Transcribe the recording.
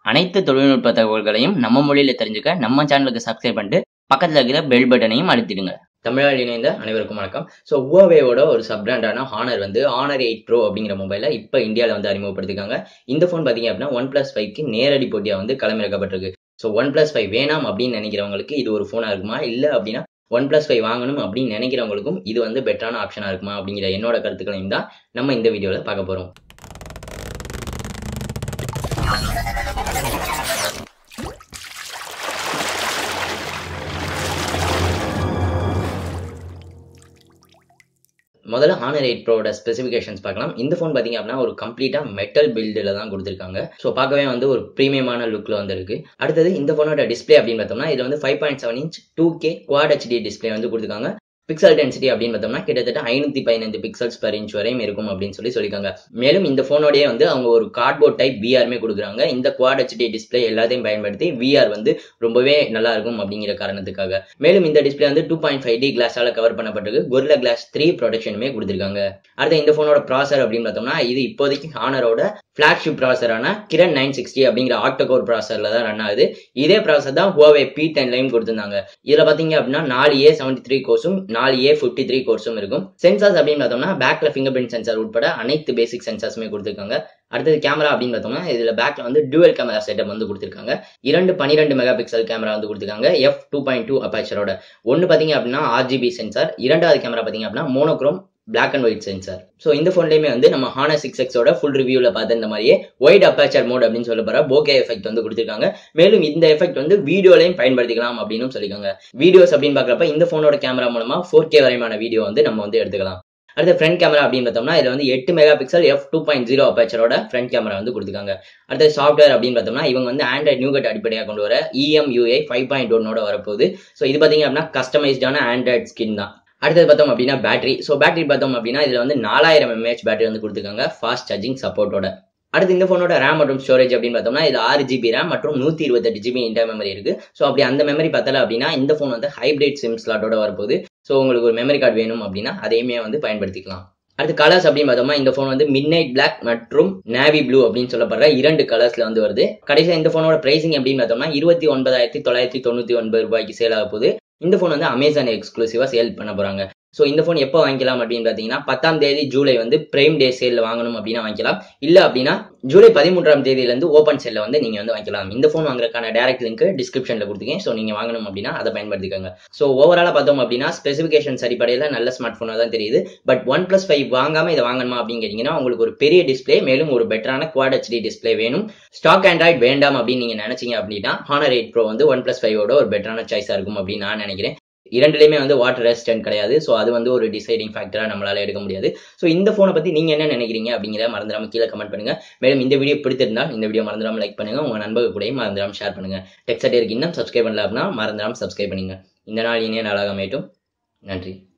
அனைத்து தொழில்நுட்ப தகவல்களையும் நம்ம மொழியில தெரிஞ்சுக்க நம்ம சேனலுக்கு சப்ஸ்கிரைப் பண்ணிட்டு பக்கத்துல இருக்கிற பெல் பட்டனையும் அழுத்திடுங்க தமிழால் இணைந்த அனைவருக்கும் வணக்கம் ஸோ ஹுவாவேவோட ஒரு சப் பிராண்டான ஹானர் வந்து ஹானர் எயிட் ப்ரோ அப்படிங்கிற மொபைலை இப்போ இந்தியாவில் வந்து அறிமுகப்படுத்திருக்காங்க இந்த ஃபோன் பார்த்தீங்க அப்படின்னா ஒன் பிளஸ் ஃபைவ்க்கு நேரடி போட்டியாக வந்து களமிறக்கப்பட்டிருக்கு ஸோ ஒன் பிளஸ் ஃபைவ் வேணாம் அப்படின்னு நினைக்கிறவங்களுக்கு இது ஒரு ஃபோனாக இருக்குமா இல்லை அப்படின்னா ஒன் பிளஸ் ஃபைவ் வாங்கணும் அப்படின்னு நினைக்கிறவங்களுக்கும் இது வந்து பெட்டரான ஆப்ஷனாக இருக்குமா அப்படிங்கிற என்னோட கருத்துக்களையும் தான் நம்ம இந்த வீடியோவில் பார்க்க போகிறோம் முதல்ல ஹானர் எயிட் ப்ரோட ஸ்பெசிஃபிகேஷன்ஸ் பார்க்கலாம் இந்த ஃபோன் பார்த்தீங்க அப்படின்னா ஒரு கம்ப்ளீட்டாக மெட்டல் பில்டில் தான் கொடுத்துருக்காங்க ஸோ பார்க்கவே வந்து ஒரு ப்ரீமியமான லுக்கில் வந்திருக்கு அடுத்தது இந்த ஃபோனோட டிஸ்பிளே அப்படின்னு பார்த்தோம்னா இது வந்து five point seven inch two K quad HD display வந்து கொடுத்துருக்காங்க பிக்சல் டென்சிட்டி அப்படின்னு பார்த்தோம்னா கிட்டத்தட்ட ஐநூத்தி பதினைந்து பிக்சல்ஸ் பர் இன்ச் வரையும் இருக்கும் அப்படின்னு சொல்லி சொல்லியிருக்காங்க மேலும் இந்த போனோடய வந்து அவங்க ஒரு கார்ட்போர்ட் டைப் விஆர்மே கொடுக்குறாங்க இந்த குவாட் ஹெச்டி டிஸ்பிளே எல்லாத்தையும் பயன்படுத்தி விஆர் வந்து ரொம்பவே நல்லா இருக்கும் அப்படிங்கிற காரணத்துக்காக மேலும் இந்த டிஸ்பிளே வந்து டூ பாயிண்ட் ஃபைவ் டி கிளாஸால கவர் பண்ணப்பட்டிருக்கு கொரில்லா கிளாஸ் த்ரீ ப்ரொடெக்ஷனுமே கொடுத்துருக்காங்க அடுத்து இந்த போனோட ப்ராசர் அப்படின்னு பார்த்தோம்னா இது இப்போதைக்கு ஹானரோட ஃபிளாக்ஷிப் ப்ராசரான கிரண் நைன் சிக்ஸ்டி அப்படிங்கிற ஆக்டோகோர் ப்ராசர்ல தான் ரன் ஆகுது இதே ப்ராசர் தான் ஹுவாவே பி டென்லையும் கொடுத்துருந்தாங்க இதுல பாத்தீங்க அப்படின்னா நாலு ஏ செவன்டி த்ரீ கோர்ஸும் நாலு ஏ ஃபிஃப்டி த்ரீ கோர்ஸும் இருக்கும் சென்சார்ஸ் அப்படின்னு பார்த்தோம்னா பேக்ல ஃபிங்கர் பிரிண்ட் சென்சார் உட்பட அனைத்து பேசிக் சென்சார்ஸுமே கொடுத்துருக்காங்க அடுத்தது கேமரா அப்படின்னு பார்த்தோம்னா இதுல பேக்ல வந்து டுவல் கேமரா செட்டப் வந்து கொடுத்துருக்காங்க இரண்டு பன்னிரெண்டு மெகா பிக்சல் கேமரா வந்து கொடுத்துருக்காங்க எஃப் டூ பாயிண்ட் டூ அப்பாச்சரோட ஒன்னு பாத்தீங்க அப்படின்னா ஆர்ஜிபி சென்சார் இரண்டாவது கேமரா பாத்தீங்க அப்படின்னா monochrome black and white sensor so இந்த ஃபோன்லேயுமே வந்து நம்ம ஹானர் சிக்ஸ் எக்ஸோட ஃபுல் ரிவியூவில் பார்த்த இந்த மாதிரியே ஒயிட் அப்பாச்சர் மோட் அப்படின்னு சொல்ல போகிற போகே எஃபெக்ட் வந்து கொடுத்துருக்காங்க மேலும் இந்த எஃபெக்ட் வந்து வீடியோலையும் பயன்படுத்திக்கலாம் அப்படின்னு சொல்லியிருக்காங்க வீடியோஸ் அப்படின்னு பார்க்குறப்ப இந்த ஃபோனோட கேமரா மூலமா ஃபோர் கே வரைமான வீடியோ வந்து நம்ம வந்து எடுத்துக்கலாம் அடுத்த ஃப்ரண்ட் கேமரா அப்படின்னு பார்த்தோம்னா இதுல வந்து எட்டு megapixel F two point zero அப்பாச்சரோட ஃப்ரண்ட் கேமரா வந்து கொடுத்துருக்காங்க அடுத்த சாஃப்ட்வேர் அப்படின்னு பார்த்தோம்னா இவங்க வந்து ஆண்ட்ராய்ட் நியூகட் அடிப்படையாக கொண்டு வர இஎம்யூஐ ஃபைவ் பாயிண்ட் ஒன்னோட வரப்போகுது ஸோ இது பார்த்தீங்க அப்படின்னா கஸ்டமைஸ்டான ஆண்ட்ராய்ட் ஸ்கின் தான் அடுத்தது பார்த்தோம் அப்படின்னா பேட்டரி ஸோ பேட்டரி பார்த்தோம் அப்படின்னா இதில் வந்து நாலாயிரம் எம்ஏஹெச் பேட்டரி வந்து கொடுத்துருக்காங்க ஃபாஸ்ட் சார்ஜிங் சப்போர்ட்டோட அடுத்து இந்த ஃபோனோட ரேம் மற்றும் ஸ்டோரேஜ் அப்படின்னு பார்த்தோம்னா இது ஆறு ஜிபி ரேம் மற்றும் நூற்றி இருபத்தெட்டு ஜிபி இன்டர் மெமரி இருக்கு ஸோ அப்படி அந்த மெமரி பார்த்தல அப்படின்னா இந்த ஃபோன் வந்து ஹைப்ரிட் சிம் ஸ்லாட்டோட வரப்போகுது ஸோ உங்களுக்கு ஒரு மெமரி கார்டு வேணும் அப்படின்னா அதையுமே வந்து பயன்படுத்திக்கலாம் அடுத்து கலர்ஸ் அப்படின்னு பார்த்தோம்னா இந்த ஃபோன் வந்து மிட் நைட் பிளாக் மற்றும் நேவி ப்ளூ அப்படின்னு சொல்லப்படுற இரண்டு கலர்ஸ்ல வந்து வருது கடைசியாக இந்த ஃபோனோட பிரைசிங் அப்படின்னு பார்த்தோம்னா இருபத்தி ஒன்பதாயிரத்தி தொள்ளாயிரத்தி தொண்ணூற்றி ஒன்பது ரூபாய்க்கு சேல் ஆக போகுது இந்த ஃபோன் வந்து அமேசான் எக்ஸ்க்ளூசிவா சேல் பண்ண போறாங்க ஸோ இந்த ஃபோன் எப்போ வாங்கிக்கலாம் அப்படின்னு பார்த்தீங்கன்னா பத்தாம் தேதி ஜூலை வந்து பிரைம் டே சேலில் வாங்கணும் அப்படின்னா வாங்கிக்கலாம் இல்லை அப்படின்னா ஜூலை பதிமூன்றாம் தேதியிலேருந்து ஓப்பன் சேலில் வந்து நீங்கள் வந்து வாங்கிக்கலாம் இந்த ஃபோன் வாங்குறதுக்கான டேரக்ட் லிங்க் டிஸ்கிரிப்ஷனில் கொடுத்துருக்கேன் ஸோ நீங்கள் வாங்கணும் அப்படின்னா அதை பயன்படுத்திக்கோங்க ஸோ ஓவராலாக பார்த்தோம் அப்படின்னா ஸ்பெசிஃபிகேஷன்ஸ் அடிப்படையில் நல்ல ஸ்மார்ட் ஃபோனாக தான் தெரியுது பட் ஒன் ப்ளஸ் ஃபைவ் வாங்காமல் இதை வாங்கணுமா அப்படின்னு கேட்டிங்கன்னா உங்களுக்கு ஒரு பெரிய டிஸ்பிளே மேலும் ஒரு பெட்டரான குவாட் ஹெச்டி டிஸ்பிளே வேணும் ஸ்டாக் ஆண்ட்ராய்ட் வேண்டாம் அப்படின்னு நீங்கள் நினச்சிங்க அப்படின்னா ஹானர் எயிட் ப்ரோ வந்து ஒன் ப்ளஸ் ஃபைவோட ஒரு பெட்டரான சாய்ஸாக இருக்கும் அப்படின்னு நான் நினைக்கிறேன் இரண்டுலையுமே வந்து வாட்டர் ரெசிஸ்டன்ட் கிடையாது ஸோ அது வந்து ஒரு டிசைடிங் ஃபேக்டராக நம்மளால எடுக்க முடியாது ஸோ இந்த ஃபோனை பற்றி நீங்கள் என்ன நினைக்கிறீங்க அப்படிங்கிறத மறந்துடாம கீழே கமெண்ட் பண்ணுங்க மேலும் இந்த வீடியோ பிடித்திருந்தால் இந்த வீடியோ மறந்துடாம லைக் பண்ணுங்க உங்க நண்பர்கள் கூடயும் மறந்துடாம ஷேர் பண்ணுங்க டெக்ஸ்ட் இன்னும் சப்ஸ்கிரைப் பண்ணல அப்படின்னா மறந்துடாம சப்ஸ்கிரைப் பண்ணுங்க இந்த நாள் இனிய நாளாக அமையட்டும் நன்றி